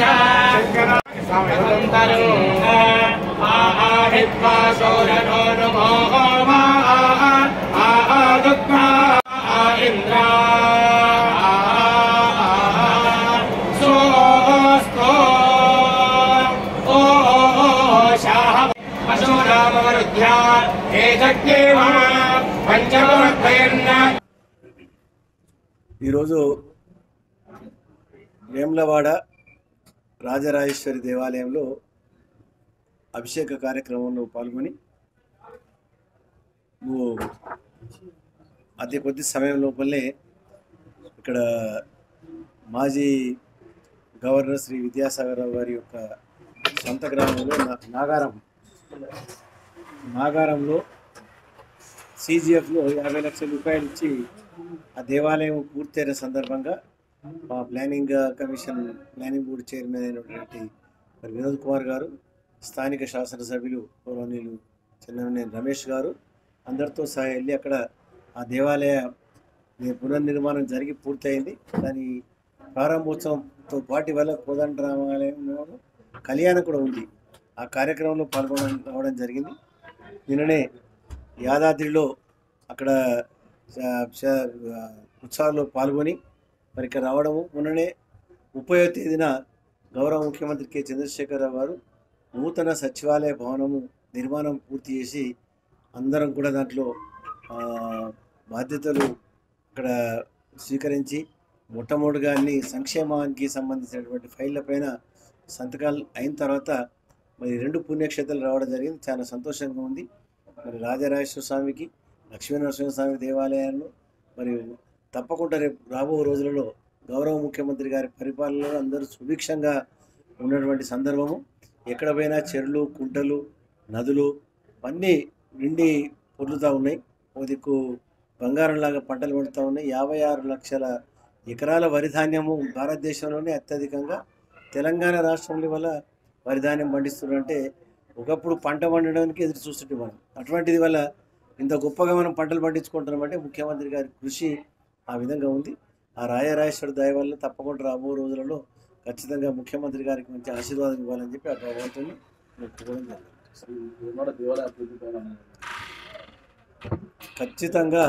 పంచమధ్యన్న ఈరోజు వేములవాడ రాజరాజేశ్వరి దేవాలయంలో అభిషేక కార్యక్రమంలో పాల్గొని నువ్వు అతి కొద్ది సమయం లోపలే ఇక్కడ మాజీ గవర్నర్ శ్రీ విద్యాసాగరరావు గారి యొక్క సొంత గ్రామంలో నా- నాగారం నాగారంలో సీజీఎఫ్లో యాభై లక్షల రూపాయలు ఇచ్చి ఆ దేవాలయం పూర్తయిన సందర్భంగా మా planning commission planning board chairman అయినటువంటి మరి వినోద్ కుమార్ గారు స్థానిక శాసనసభ్యులు గౌరవనీయులు చెన్నమనేని రమేష్ గారు అందరితో సహా వెళ్ళి అక్కడ ఆ దేవాలయ ని- పునర్నిర్మాణం జరిగి పూర్తయింది దాని ప్రారంభోత్సవంతో పాటు వల్ల కోదండ రామాలయంలో కళ్యాణం కూడా ఉంది ఆ కార్యక్రమంలో పాల్గొనడం రావడం జరిగింది నిన్ననే యాదాద్రిలో అక్కడ చ- చ- ఉత్సవాల్లో పాల్గొని మరి ఇక్కడ రావడము మొన్ననే ముప్పై తేదీన గౌరవ ముఖ్యమంత్రి కె చంద్రశేఖరరావు గారు నూతన సచివాలయ భవనము నిర్మాణం పూర్తి చేసి అందరం కూడా దాంట్లో ఆ, బాధ్యతలు అక్కడ స్వీకరించి మొట్టమొదటిగా అన్ని సంక్షేమానికి సంబంధించినటువంటి ఫైళ్ళ పైన సంతకాలు అయిన తర్వాత మరి రెండు పుణ్యక్షేత్రాలు రావడం జరిగింది చాలా సంతోషంగా ఉంది మరి రాజరాజేశ్వర స్వామికి లక్ష్మీనరసింహ స్వామి దేవాలయాల్లో మరి తప్పకుండా రేపు రాబో రోజులలో గౌరవ ముఖ్యమంత్రి గారి పరిపాలనలో అందరూ సుభిక్షంగా ఉన్నటువంటి సందర్భము ఎక్కడ పోయినా చెరువులు కుంటలు నదులు అన్నీ నిండి పొర్లుతూ ఉన్నాయి ఒక దిక్కు బంగారంలాగా పంటలు పండుతూ ఉన్నాయి యాభై ఆరు లక్షల ఎకరాల వరి ధాన్యము భారతదేశంలోనే అత్యధికంగా తెలంగాణ రాష్ట్రంలో వల్ల వరి ధాన్యం పండిస్తున్నారంటే ఒకప్పుడు పంట పండడానికి ఎదురు చూస్తుంటే మనం అటువంటిది వల్ల ఇంత గొప్పగా మనం పంటలు పండించుకుంటున్నామంటే ముఖ్యమంత్రి గారి కృషి ఆ విధంగా ఉంది ఆ రాజరాజేశ్వర దయ వల్ల తప్పకుండా రాబో రోజులలో ఖచ్చితంగా ముఖ్యమంత్రి గారికి మంచి ఆశీర్వాదం ఇవ్వాలని చెప్పి ఆ భగవంతుని మొక్కుకోవడం జరిగింది ఖచ్చితంగా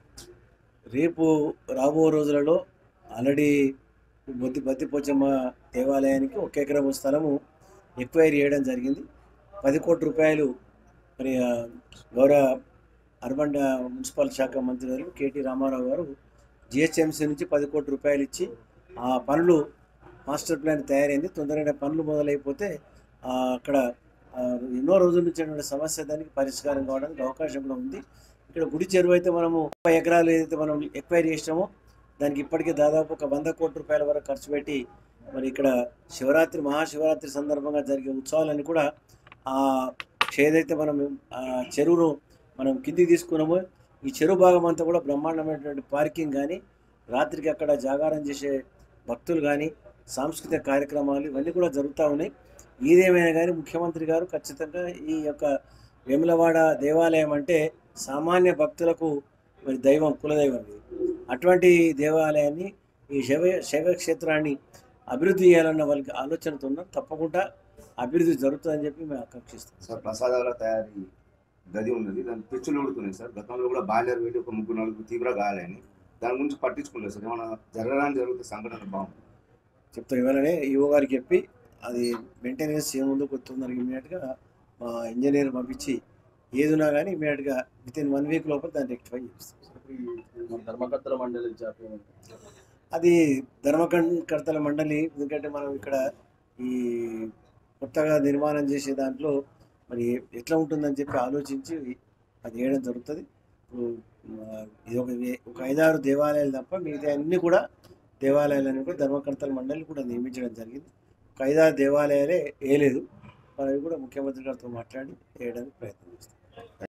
రేపు రాబో రోజులలో ఆల్రెడీ బొద్ది బత్తిపోచమ్మ దేవాలయానికి ఒక ఎకరం స్థలము ఎక్వైరీ చేయడం జరిగింది పది కోట్ల రూపాయలు మరి ఆ, గౌరవ అర్బన్ ఆ, మున్సిపల్ శాఖ మంత్రి గారు కేటీ రామారావు గారు జిహెచ్ఎంసీ నుంచి పది కోట్ల రూపాయలు ఇచ్చి ఆ పనులు మాస్టర్ ప్లాన్ తయారైంది తొందరగా పనులు మొదలైపోతే ఆ, అక్కడ ఆ, ఎన్నో రోజుల నుంచి ఉన్నటువంటి సమస్య దానికి పరిష్కారం కావడానికి అవకాశం కూడా ఉంది ఇక్కడ గుడి చెరువు అయితే మనము ముప్పై ఎకరాలు ఏదైతే మనం ఎక్వైరీ చేసినామో దానికి ఇప్పటికే దాదాపు ఒక వంద కోట్ల రూపాయల వరకు ఖర్చు పెట్టి మరి ఇక్కడ శివరాత్రి మహాశివరాత్రి సందర్భంగా జరిగే ఉత్సవాలన్నీ కూడా ఆ ఏదైతే మనం ఆ చెరువును మనం కిందికి తీసుకున్నామో ఈ చెరువు భాగం అంతా కూడా బ్రహ్మాండమైనటువంటి పార్కింగ్ కానీ రాత్రికి అక్కడ జాగారం చేసే భక్తులు కానీ సాంస్కృతిక కార్యక్రమాలు ఇవన్నీ కూడా జరుగుతూ ఉన్నాయి ఏదేమైనా కానీ ముఖ్యమంత్రి గారు ఖచ్చితంగా ఈ యొక్క వేములవాడ దేవాలయం అంటే సామాన్య భక్తులకు మరి దైవం కులదైవం ఇది అటువంటి దేవాలయాన్ని ఈ శైవ శైవ క్షేత్రాన్ని అభివృద్ధి చేయాలన్న వాళ్ళకి ఆలోచనతో ఉన్నారు తప్పకుండా అభివృద్ధి జరుగుతుందని చెప్పి మేము ఆకాంక్షిస్తాం సార్ ప్రసాదాల తయారీ గది ఉన్నది దాని పెచ్చులు ఉడుతున్నాయి సార్ గతంలో కూడా బాయిలర్ పెట్టి ఒక ముగ్గురు నలుగురు తీవ్ర గాయాలని దాని గురించి పట్టించుకోలేదు సార్ ఏమైనా జరగడానికి జరుగుతుంది సంఘటన బాగుంది చెప్తాం ఇవాళనే ఈవో గారికి చెప్పి అది మెయింటెనెన్స్ ఏ ముందుకు వస్తుందని ఇమీడియట్గా మా ఇంజనీర్ పంపించి ఏదున్నా కానీ ఇమీడియట్గా విత్ ఇన్ వన్ వీక్ లోపల దాన్ని రెక్టిఫై చేస్తాం ధర్మకర్తల మండలి జాతీయ అది ధర్మకర్తల మండలి ఎందుకంటే మనం ఇక్కడ ఈ కొత్తగా నిర్మాణం చేసే దాంట్లో మరి ఎట్లా ఉంటుందని చెప్పి ఆలోచించి అది వేయడం జరుగుతుంది ఇప్పుడు ఆ, ఇది ఒక వే- ఒక ఐదారు దేవాలయాలు తప్ప మిగతా అన్ని కూడా దేవాలయాలను కూడా ధర్మకర్తల మండలి కూడా నియమించడం జరిగింది ఒక ఐదారు దేవాలయాలే వేయలేదు మరి అవి కూడా ముఖ్యమంత్రి గారితో మాట్లాడి వేయడానికి ప్రయత్నం చేస్తాం